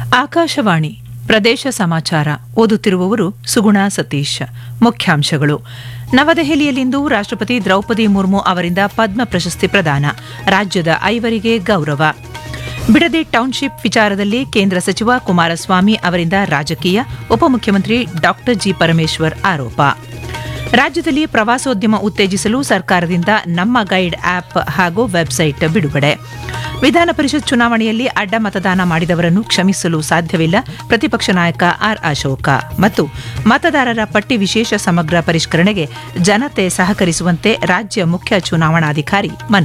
ಆಕಾಶವಾಣಿ ಪ್ರದೇಶ ಸಮಾಚಾರ ಓದುತ್ತಿರುವವರು ಸುಗುಣ ಸತೀಶ್ ಮುಖ್ಯಾಂಶಗಳು ನವದೆಹಲಿಯಲ್ಲಿಂದು ರಾಷ್ಟ್ರಪತಿ ದ್ರೌಪದಿ ಮುರ್ಮು ಅವರಿಂದ ಪದ್ಮ ಪ್ರಶಸ್ತಿ ಪ್ರದಾನ ರಾಜ್ಯದ ಐವರಿಗೆ ಗೌರವ ಬಿಡದಿ ಟೌನ್ಶಿಪ್ ವಿಚಾರದಲ್ಲಿ ಕೇಂದ್ರ ಸಚಿವ ಕುಮಾರಸ್ವಾಮಿ ಅವರಿಂದ ರಾಜಕೀಯ ಉಪಮುಖ್ಯಮಂತ್ರಿ ಡಾ ಜಿ ಪರಮೇಶ್ವರ್ ಆರೋಪ ರಾಜ್ಯದಲ್ಲಿ ಪ್ರವಾಸೋದ್ಯಮ ಉತ್ತೇಜಿಸಲು ಸರ್ಕಾರದಿಂದ ನಮ್ಮ ಗೈಡ್ ಆಪ್ ಹಾಗೂ ವೆಬ್ಸೈಟ್ ಬಿಡುಗಡೆ ವಿಧಾನ ಪರಿಷತ್ ಚುನಾವಣೆಯಲ್ಲಿ ಅಡ್ಡ ಮತದಾನ ಮಾಡಿದವರನ್ನು ಕ್ಷಮಿಸಲು ಸಾಧ್ಯವಿಲ್ಲ ಪ್ರತಿಪಕ್ಷ ನಾಯಕ ಆರ್ ಅಶೋಕ ಮತ್ತು ಮತದಾರರ ಪಟ್ಟಿ ವಿಶೇಷ ಸಮಗ್ರ ಪರಿಷ್ಕರಣೆಗೆ ಜನತೆ ಸಹಕರಿಸುವಂತೆ ರಾಜ್ಯ ಮುಖ್ಯ ಚುನಾವಣಾಧಿಕಾರಿ ಮನವಿ